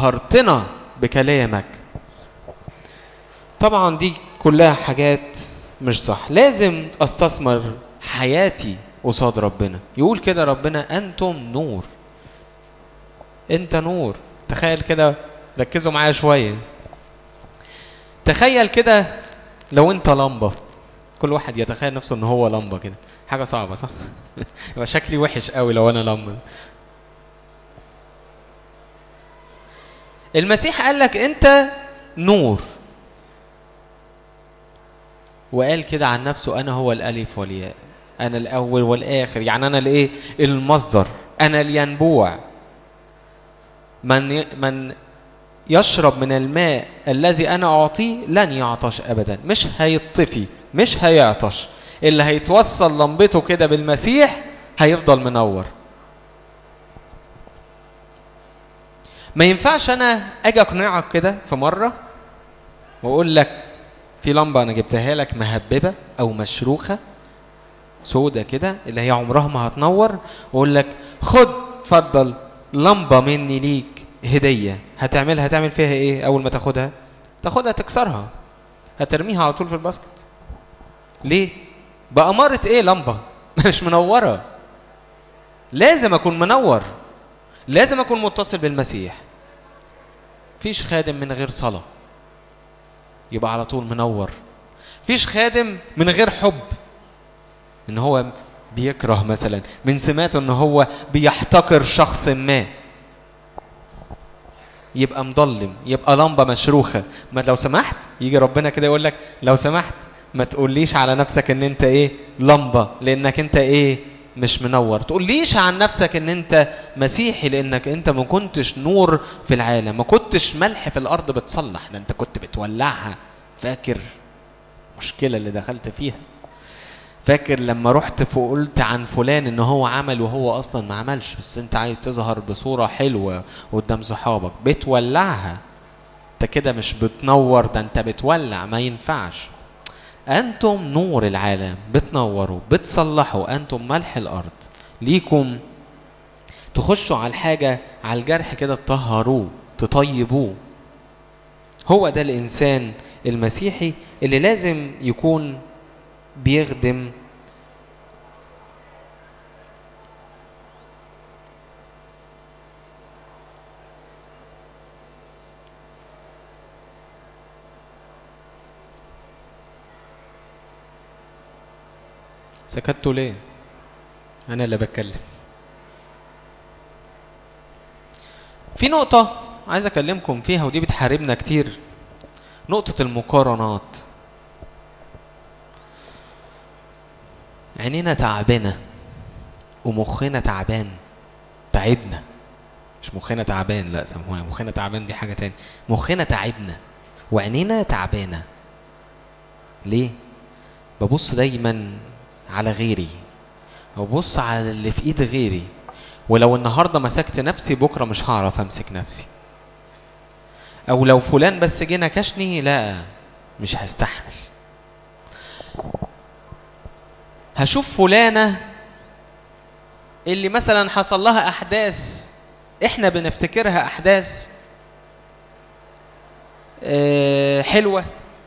ابهرتنا بكلامك طبعا دي كلها حاجات مش صح لازم استثمر حياتي قصاد ربنا يقول كده ربنا انتم نور انت نور تخيل كده ركزوا معايا شويه تخيل كده لو انت لمبه كل واحد يتخيل نفسه ان هو لمبه كده حاجه صعبه صح يبقى شكلي وحش قوي لو انا لمبه المسيح قال لك انت نور وقال كده عن نفسه انا هو الالف والياء انا الاول والاخر يعني انا الايه المصدر انا الينبوع من من يشرب من الماء الذي انا اعطيه لن يعطش ابدا مش هيطفي مش هيعطش اللي هيتوصل لمبته كده بالمسيح هيفضل منور ما ينفعش انا اجي اقنعك كده في مره واقول لك في لمبه انا جبتها لك مهببه او مشروخه سودة كده اللي هي عمرها ما هتنور واقول لك خد اتفضل لمبه مني ليك هديه هتعملها هتعمل فيها ايه اول ما تاخدها تاخدها تكسرها هترميها على طول في الباسكت ليه بأمارة ايه لمبه مش منوره لازم اكون منور لازم اكون متصل بالمسيح فيش خادم من غير صلاه يبقى على طول منور فيش خادم من غير حب ان هو بيكره مثلا من سماته ان هو بيحتقر شخص ما يبقى مضلم يبقى لمبه مشروخه ما لو سمحت يجي ربنا كده يقول لك لو سمحت ما تقوليش على نفسك ان انت ايه لمبه لانك انت ايه مش منور تقوليش عن نفسك ان انت مسيحي لانك انت ما كنتش نور في العالم ما كنتش ملح في الارض بتصلح ده انت كنت بتولعها فاكر المشكله اللي دخلت فيها فاكر لما رحت فقلت عن فلان ان هو عمل وهو اصلا ما عملش بس انت عايز تظهر بصوره حلوه قدام صحابك بتولعها انت كده مش بتنور ده انت بتولع ما ينفعش انتم نور العالم بتنوروا بتصلحوا انتم ملح الارض ليكم تخشوا على الحاجه على الجرح كده تطهروه تطيبوه هو ده الانسان المسيحي اللي لازم يكون بيخدم سكتوا ليه انا اللي بتكلم في نقطة عايز اكلمكم فيها ودي بتحاربنا كتير نقطة المقارنات عينينا تعبانة ومخنا تعبان تعبنا مش مخنا تعبان لا سامحوني مخنا تعبان دي حاجة تاني مخنا تعبنا وعينينا تعبانة ليه؟ ببص دايما على غيري وببص على اللي في ايد غيري ولو النهارده مسكت نفسي بكره مش هعرف امسك نفسي او لو فلان بس جه نكشني لا مش هستحمل هشوف فلانه اللي مثلا حصل لها احداث احنا بنفتكرها احداث آه، حلوه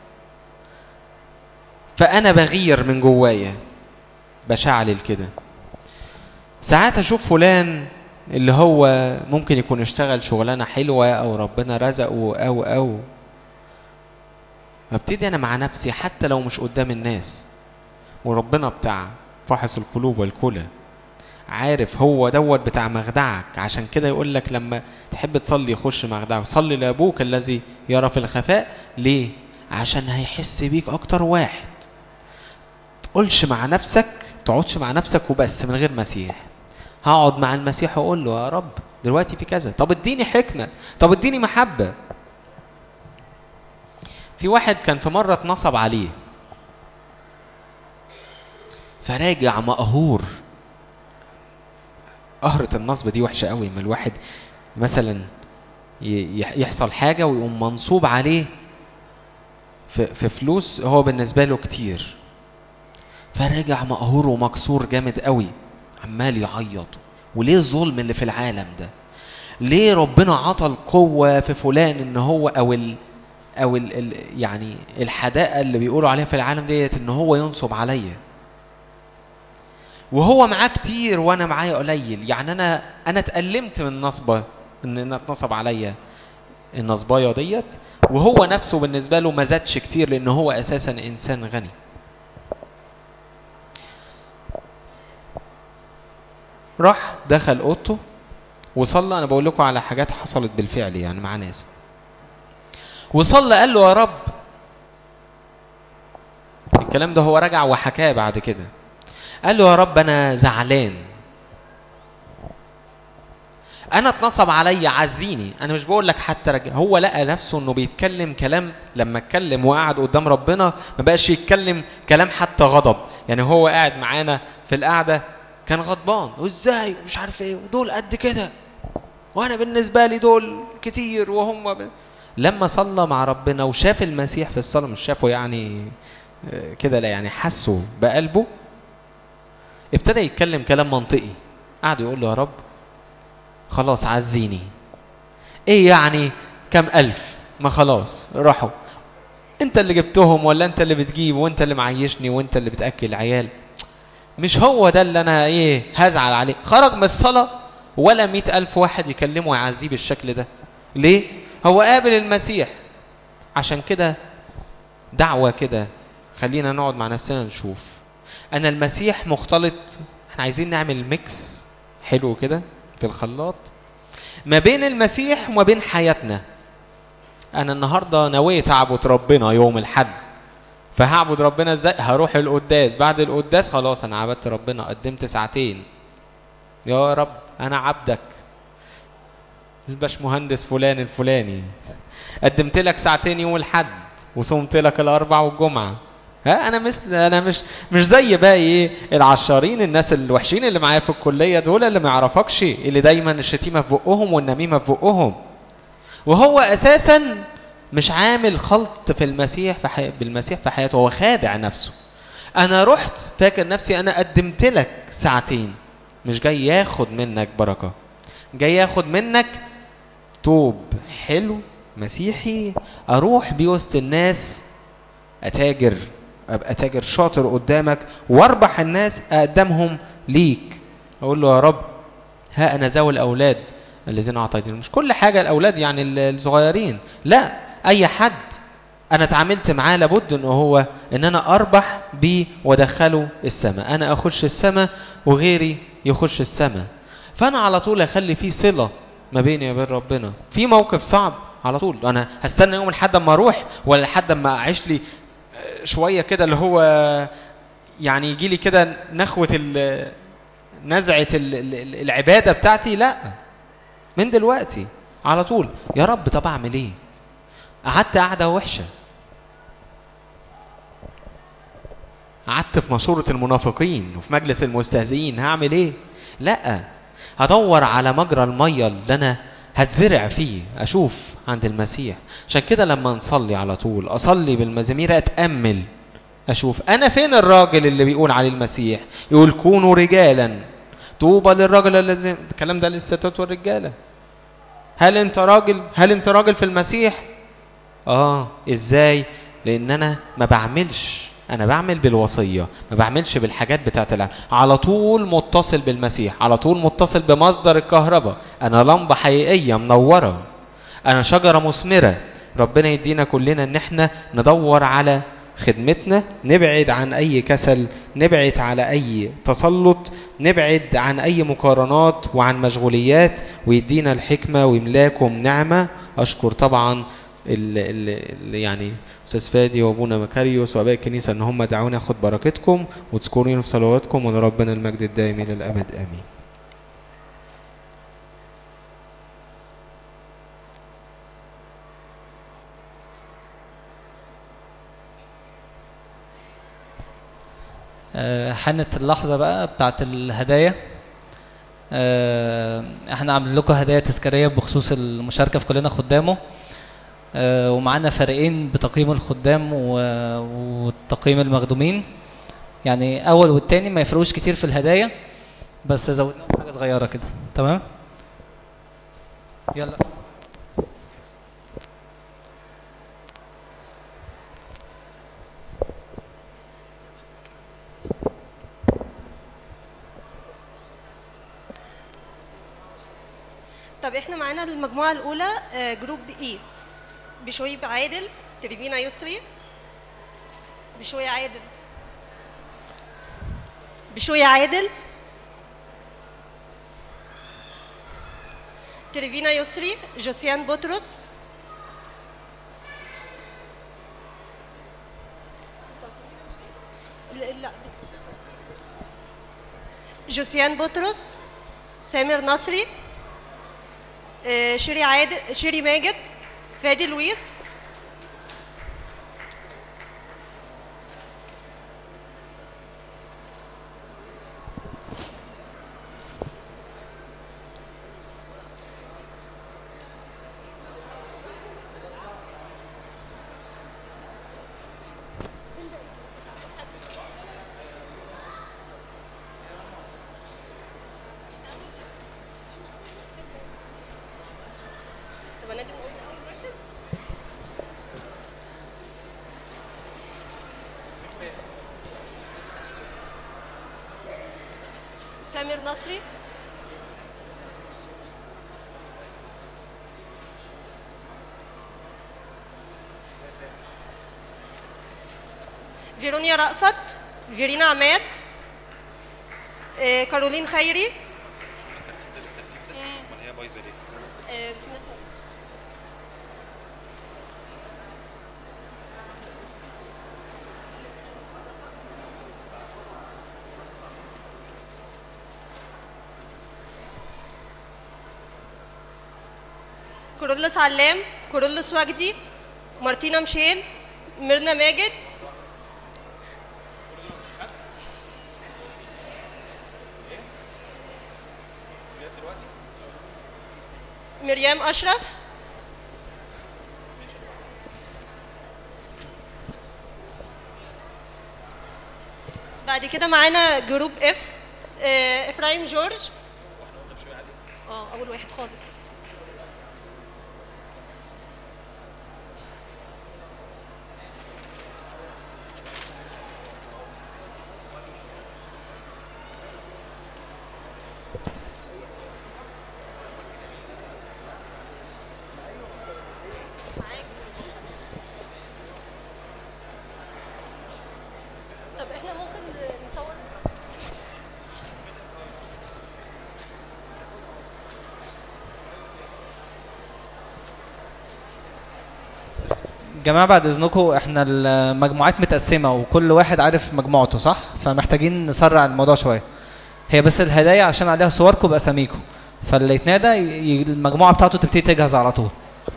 فانا بغير من جوايا بشعلل كده ساعات اشوف فلان اللي هو ممكن يكون اشتغل شغلانه حلوه او ربنا رزقه او او فابتدي انا مع نفسي حتى لو مش قدام الناس وربنا بتاع فحص القلوب والكلى عارف هو دوت بتاع مخدعك عشان كده يقول لك لما تحب تصلي خش مخدعك صلي لابوك الذي يرى في الخفاء ليه عشان هيحس بيك اكتر واحد تقولش مع نفسك تقعدش مع نفسك وبس من غير مسيح هقعد مع المسيح واقول له يا رب دلوقتي في كذا طب اديني حكمه طب اديني محبه في واحد كان في مره اتنصب عليه فراجع مقهور قهرة النصب دي وحشة قوي ما الواحد مثلا ي- يح- يحصل حاجة ويقوم منصوب عليه في, في فلوس هو بالنسبة له كتير فراجع مقهور ومكسور جامد قوي عمال يعيط وليه الظلم اللي في العالم ده ليه ربنا عطى القوة في فلان ان هو او ال او ال ال يعني الحداقه اللي بيقولوا عليها في العالم ديت ان هو ينصب عليا وهو معاه كتير وانا معايا قليل يعني انا انا اتألمت من نصبه ان انا اتنصب عليا النصبايه ديت وهو نفسه بالنسبه له ما زادش كتير لان هو اساسا انسان غني راح دخل اوضته وصلى انا بقول لكم على حاجات حصلت بالفعل يعني مع ناس وصلى قال له يا رب الكلام ده هو رجع وحكاه بعد كده قال له يا رب انا زعلان انا اتنصب عليا عزيني انا مش بقول لك حتى رجع هو لقى نفسه انه بيتكلم كلام لما اتكلم وقعد قدام ربنا ما بقاش يتكلم كلام حتى غضب يعني هو قاعد معانا في القعده كان غضبان وازاي مش عارف ايه ودول قد كده وانا بالنسبه لي دول كتير وهم ب... لما صلى مع ربنا وشاف المسيح في الصلاه مش شافه يعني آه، كده لا يعني حسه بقلبه ابتدى يتكلم كلام منطقي قعد يقول له يا رب خلاص عزيني ايه يعني كم الف ما خلاص راحوا انت اللي جبتهم ولا انت اللي بتجيب وانت اللي معيشني وانت اللي بتاكل العيال مش هو ده اللي انا ايه هزعل عليه خرج من الصلاه ولا مئة ألف واحد يكلمه ويعزيه بالشكل ده ليه هو قابل المسيح عشان كده دعوة كده خلينا نقعد مع نفسنا نشوف أنا المسيح مختلط احنا عايزين نعمل ميكس حلو كده في الخلاط ما بين المسيح وما بين حياتنا أنا النهاردة نويت أعبد ربنا يوم الحد فهعبد ربنا ازاي هروح القداس بعد القداس خلاص انا عبدت ربنا قدمت ساعتين يا رب انا عبدك الباشمهندس فلان الفلاني قدمت لك ساعتين يوم الحد وصمت لك الاربع والجمعه ها انا مثل انا مش مش زي باقي ايه العشارين الناس الوحشين اللي معايا في الكليه دول اللي ما يعرفكش اللي دايما الشتيمه في بقهم والنميمه في بقهم وهو اساسا مش عامل خلط في المسيح في حي... بالمسيح في حياته هو خادع نفسه انا رحت فاكر نفسي انا قدمت لك ساعتين مش جاي ياخد منك بركه جاي ياخد منك توب حلو مسيحي اروح بيه وسط الناس اتاجر ابقى تاجر شاطر قدامك واربح الناس اقدمهم ليك اقول له يا رب ها انا ذوي الاولاد الذين اعطيتني مش كل حاجه الاولاد يعني ال- الصغيرين لا اي حد انا اتعاملت معاه لابد ان هو ان انا اربح بيه وادخله السماء انا اخش السماء وغيري يخش السماء فانا على طول اخلي فيه صله ما بيني وبين ربنا في موقف صعب على طول انا هستنى يوم لحد اما اروح ولا لحد اما اعيش لي آه، شويه كده اللي هو يعني يجي لي كده نخوه ال- نزعه ال- ال- العباده بتاعتي لا من دلوقتي على طول يا رب طب اعمل ايه قعدت قعده وحشه قعدت في مشورة المنافقين وفي مجلس المستهزئين هعمل ايه لا هدور على مجرى المية اللي انا هتزرع فيه اشوف عند المسيح عشان كده لما نصلي على طول اصلي بالمزامير اتامل اشوف انا فين الراجل اللي بيقول عليه المسيح يقول كونوا رجالا طوبى للرجل الذي الكلام ده للستات والرجاله هل انت راجل هل انت راجل في المسيح اه ازاي لان انا ما بعملش انا بعمل بالوصيه ما بعملش بالحاجات بتاعت العالم على طول متصل بالمسيح على طول متصل بمصدر الكهرباء انا لمبه حقيقيه منوره انا شجره مثمره ربنا يدينا كلنا ان احنا ندور على خدمتنا نبعد عن اي كسل نبعد على اي تسلط نبعد عن اي مقارنات وعن مشغوليات ويدينا الحكمه ويملاكم نعمه اشكر طبعا ال ال يعني استاذ فادي وابونا مكاريوس واباء الكنيسه ان هم دعوني اخد بركتكم وتذكروني في صلواتكم ولربنا المجد الدائم الى الابد امين آه، حانت اللحظة بقى بتاعت الهدايا آه، احنا عاملين لكم هدايا تذكارية بخصوص المشاركة في كلنا خدامه آه، ومعانا فريقين بتقييم الخدام و- وتقييم المخدومين يعني اول والتاني ما يفرقوش كتير في الهدايا بس زودناهم حاجة صغيرة كده تمام يلا طب احنا معانا المجموعة الأولى آه، جروب إي بشويب عادل تريفينا يسري بشوية عادل بشوية عادل تريفينا يسري جوسيان بطرس لا لا. جوسيان بطرس سامر نصري آه، شيري عادل شيري ماجد فادي لويس طب انا دي سامر نصري فيرونيا رأفت فيرينا عماد آه، كارولين خيري امال هي بايظه ليه؟ آه، في ناس ما- كورولوس علام كورولوس وجدي مارتينا مشيل ميرنا ماجد مريم أشرف بعد كده معانا جروب اف آه، افرايم جورج اه اول واحد خالص طب احنا ممكن نصور جماعة بعد اذنكم احنا المجموعات متقسمة وكل واحد عارف مجموعته صح؟ فمحتاجين نسرع الموضوع شوية. هي بس الهدايا عشان عليها صوركم باساميكم. فاللي يتنادى ي- ي- المجموعة بتاعته تبتدي تجهز على طول.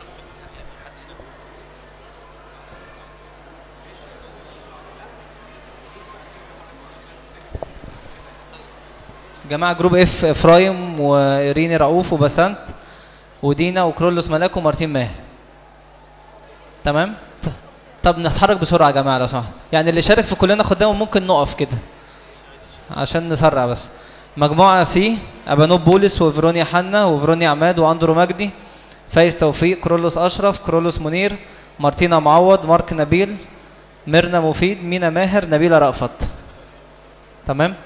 جماعة جروب اف افرايم وإيريني رؤوف وبسنت ودينا وكرولوس ملاك ومارتين ماهر. تمام؟ ط- طب نتحرك بسرعة يا جماعة لو سمحت. يعني اللي شارك في كلنا خدامه ممكن نقف كده. عشان نسرع بس. مجموعة سي أبانوب بولس وفيرونيا حنا وفيرونيا عماد وأندرو مجدي فايز توفيق كرولوس أشرف كرولوس منير مارتينا معوض مارك نبيل ميرنا مفيد مينا ماهر نبيلة رأفت تمام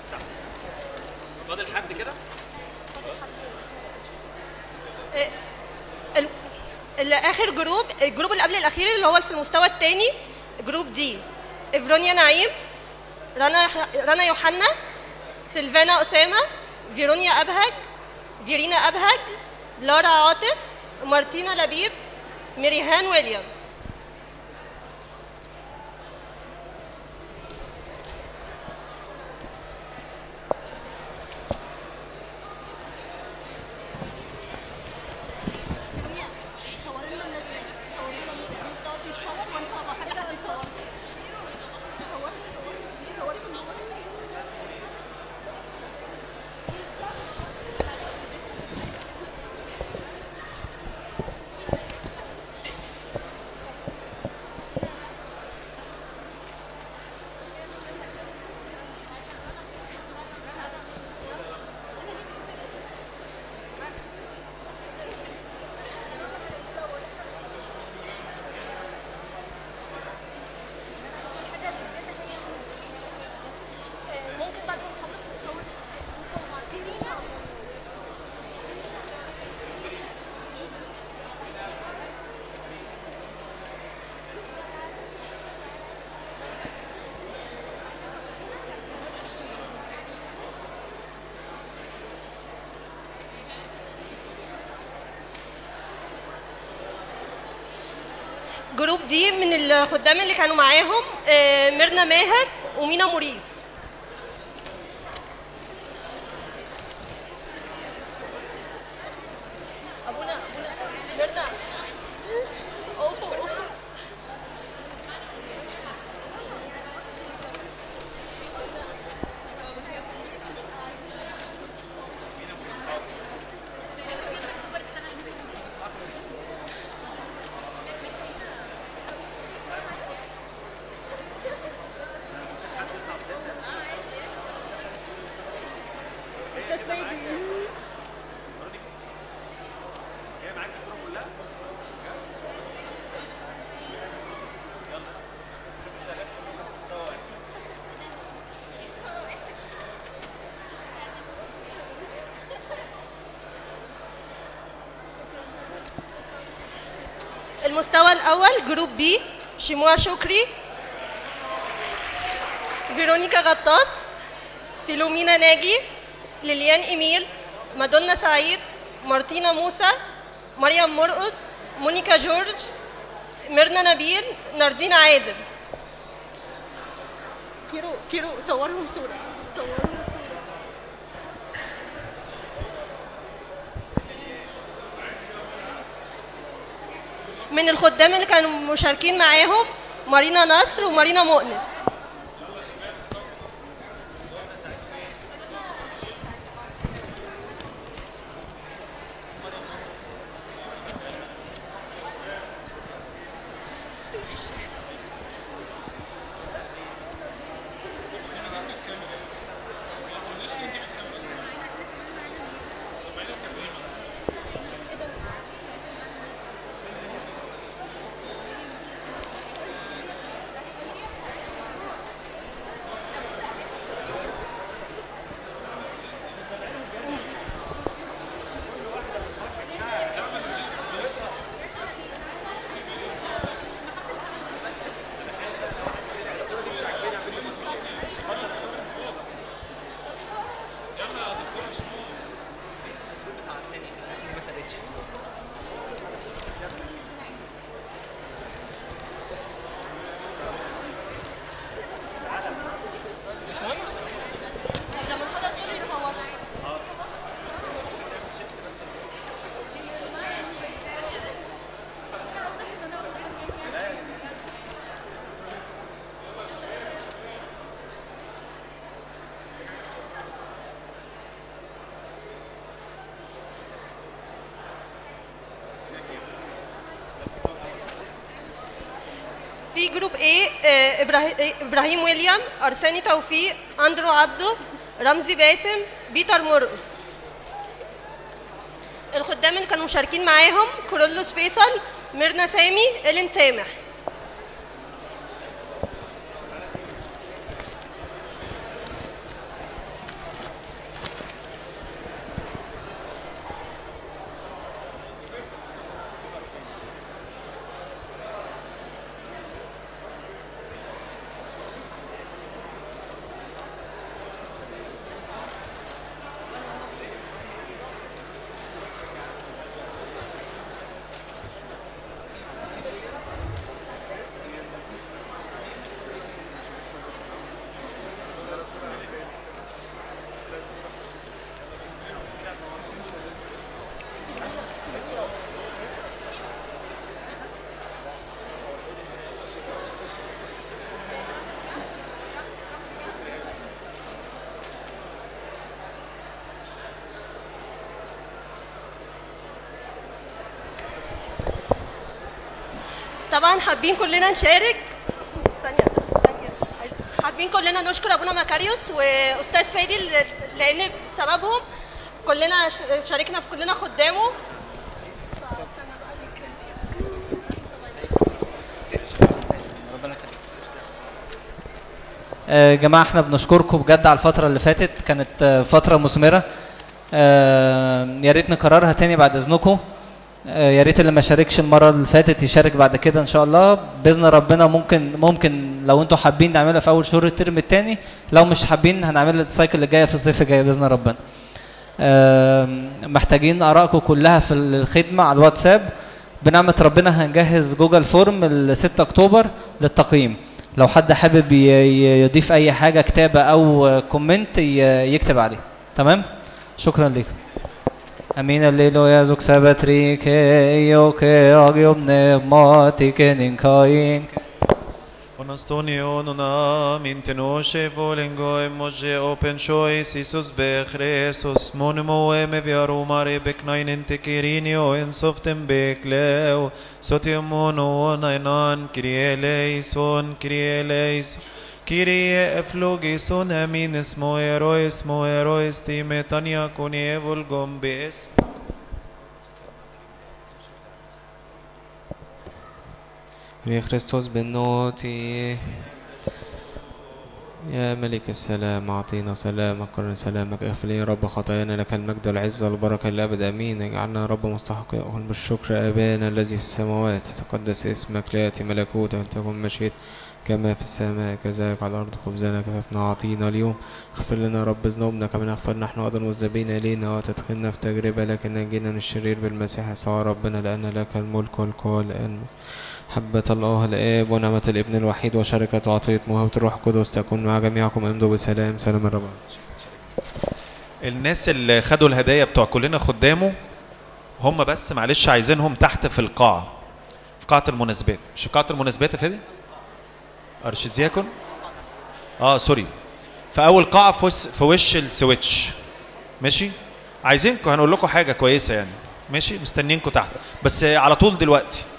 فاضل حد كده إيه، ال- ال- اخر جروب الجروب اللي قبل الاخير اللي هو في المستوى الثاني جروب دي افرونيا نعيم رنا رنا يوحنا سيلفانا اسامه فيرونيا ابهج فيرينا ابهج لارا عاطف مارتينا لبيب ميريهان ويليام جروب دي من الخدام اللي كانوا معاهم آه، ميرنا ماهر ومينا موريس ابونا ابونا ميرنا اوفو اوفو استاذ فايدي المستوى الأول جروب بي شموع شكري فيرونيكا غطاس فيلومينا ناجي ليليان إيميل مادونا سعيد مارتينا موسى مريم مرقص مونيكا جورج ميرنا نبيل ناردين عادل كيرو كيرو صورهم صورة صورهم صورة من الخدام اللي كانوا مشاركين معاهم مارينا نصر ومارينا مؤنس لما نخلص دول يتصوروا في جروب ايه آه، إبراهي- إيه، ابراهيم ويليام ارساني توفيق اندرو عبده رمزي باسم بيتر مرقص الخدام اللي كانوا مشاركين معاهم كورولوس فيصل ميرنا سامي إلين سامح طبعا حابين كلنا نشارك ثانية ثانية حابين كلنا نشكر ابونا مكاريوس واستاذ فادي ل- لان بسببهم كلنا ش- شاركنا في كلنا خدامه فاستنى بقى نتكلم. آه، جماعة احنا بنشكركم بجد على الفترة اللي فاتت كانت آه، فترة مثمرة آه، يا ريت نكررها تاني بعد اذنكم آه، يا ريت اللي ما شاركش المرة اللي فاتت يشارك بعد كده ان شاء الله باذن ربنا ممكن ممكن لو انتوا حابين نعملها في اول شهور الترم التاني لو مش حابين هنعملها السايكل الجاية في الصيف الجاي باذن ربنا آم، محتاجين ارائكم كلها في الخدمه على الواتساب بنعمه ربنا هنجهز جوجل فورم ال 6 اكتوبر للتقييم لو حد حابب ي- ي- يضيف اي حاجه كتابه او كومنت ي- يكتب عليه تمام شكرا لكم امين الليلويا زوك سابتري كي يوكي اغيوم نغماتي كنين كاين Onastonio nona mintenoshe volengo emoje open choice Isus be Christus monimo eme viaru mare beknain intekirinio en softem bekleo sotimono nainan kirie leison kirie leison Kyrie eflogison amin esmo erois mo erois timetania kunie volgom bees يا كريستوس بنوتي يا ملك السلام أعطينا سلامك قرن سلامك اغفر لي يا رب خطايانا لك المجد والعزة والبركة للأبد أمين اجعلنا يا رب مستحقين بالشكر أبانا الذي في السماوات تقدس اسمك ليأتي ملكوتك تكن مشيئتك كما في السماء كذلك على الأرض خبزنا كفافنا أعطينا اليوم اغفر لنا يا رب ذنوبنا كما نغفر نحن أيضا مذنبين إلينا وتدخلنا في تجربة لكن نجينا من الشرير بالمسيح يسوع ربنا لأن لك الملك والقوة الآن حبة الله الآب ونعمة الابن الوحيد وشركة وعطية موهبة الروح القدس تكون مع جميعكم امضوا بسلام سلام الرب الناس اللي خدوا الهدايا بتوع كلنا خدامه هم بس معلش عايزينهم تحت في القاعة في قاعة المناسبات مش قاعة المناسبات يا فادي؟ أرشيزياكون؟ اه سوري في أول قاعة في وش, في وش السويتش ماشي؟ عايزينكم هنقول لكم حاجة كويسة يعني ماشي؟ مستنيينكم تحت بس على طول دلوقتي